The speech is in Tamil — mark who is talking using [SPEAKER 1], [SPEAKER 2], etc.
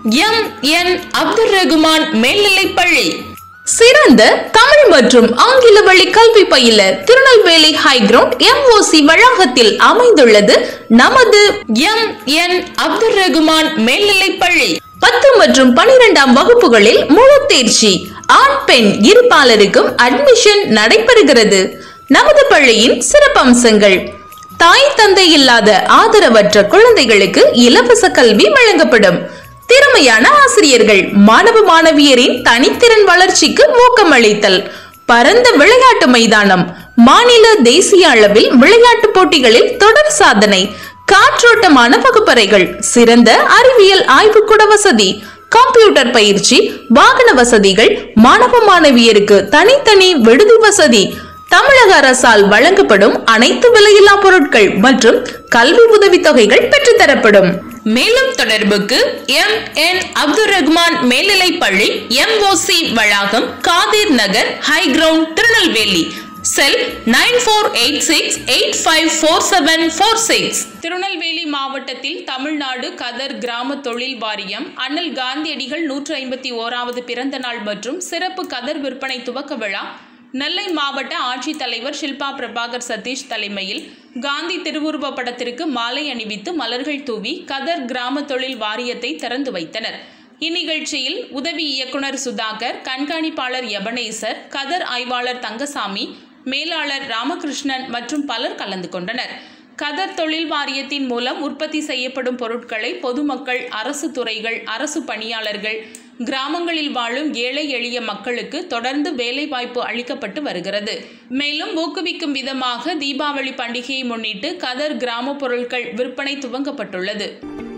[SPEAKER 1] எம் என் அப்துல் ரகுமான் மேல்நிலைப்பள்ளி
[SPEAKER 2] சிறந்த தமிழ் மற்றும் ஆங்கில வழி கல்வி பயில திருநெல்வேலி ஹைகிரவுண்ட் எம்ஓசி வளாகத்தில் அமைந்துள்ளது நமது
[SPEAKER 1] எம் என் அப்துல் ரகுமான் மேல்நிலைப்பள்ளி
[SPEAKER 2] பத்து மற்றும் பனிரெண்டாம் வகுப்புகளில் முழு தேர்ச்சி ஆண் பெண் இருபாலருக்கும் அட்மிஷன் நடைபெறுகிறது நமது பள்ளியின் சிறப்பம்சங்கள் தாய் தந்தை இல்லாத ஆதரவற்ற குழந்தைகளுக்கு இலவச கல்வி வழங்கப்படும் திறமையான ஆசிரியர்கள் மாணவ மாணவியரின் தனித்திறன் வளர்ச்சிக்கு ஊக்கமளித்தல் பரந்த விளையாட்டு மைதானம் மாநில தேசிய அளவில் விளையாட்டு போட்டிகளில் தொடர் சாதனை காற்றோட்டமான வகுப்பறைகள் சிறந்த அறிவியல் ஆய்வுக்கூட வசதி கம்ப்யூட்டர் பயிற்சி வாகன வசதிகள் மாணவ மாணவியருக்கு தனித்தனி விடுதி வசதி தமிழக அரசால் வழங்கப்படும் அனைத்து விலையில்லா பொருட்கள் மற்றும் கல்வி உதவித்தொகைகள் பெற்றுத்தரப்படும்
[SPEAKER 1] மேலும் தொடர்புக்கு எம் என் அப்துல் ரகுமான் மேல்நிலைப்பள்ளி எம்ஓசி வளாகம் Kadhir Nagar high ground Tirunelveli cell nine four eight six eight five four seven four six Tirunelveli மாவட்டத்தில் தமிழ்நாடு கதர் கிராம தொழில் வாரியம் அண்ணல் காந்தியடிகள் நூற்று ஐம்பத்தி ஓராவது பிறந்த நாள் மற்றும் சிறப்பு கதர் விற்பனை துவக்க விழா நெல்லை மாவட்ட ஆட்சித்தலைவர் ஷில்பா பிரபாகர் சதீஷ் தலைமையில் காந்தி திருவுருவ படத்திற்கு மாலை அணிவித்து மலர்கள் தூவி கதர் கிராம தொழில் வாரியத்தை திறந்து வைத்தனர் இந்நிகழ்ச்சியில் உதவி இயக்குனர் சுதாகர் கண்காணிப்பாளர் எபனேசர் கதர் ஆய்வாளர் தங்கசாமி மேலாளர் ராமகிருஷ்ணன் மற்றும் பலர் கலந்து கொண்டனர் கதர் தொழில் வாரியத்தின் மூலம் உற்பத்தி செய்யப்படும் பொருட்களை பொதுமக்கள் அரசு துறைகள் அரசு பணியாளர்கள் கிராமங்களில் வாழும் ஏழை எளிய மக்களுக்கு தொடர்ந்து வேலைவாய்ப்பு அளிக்கப்பட்டு வருகிறது மேலும் ஊக்குவிக்கும் விதமாக தீபாவளி பண்டிகையை முன்னிட்டு கதர் கிராம பொருட்கள் விற்பனை துவங்கப்பட்டுள்ளது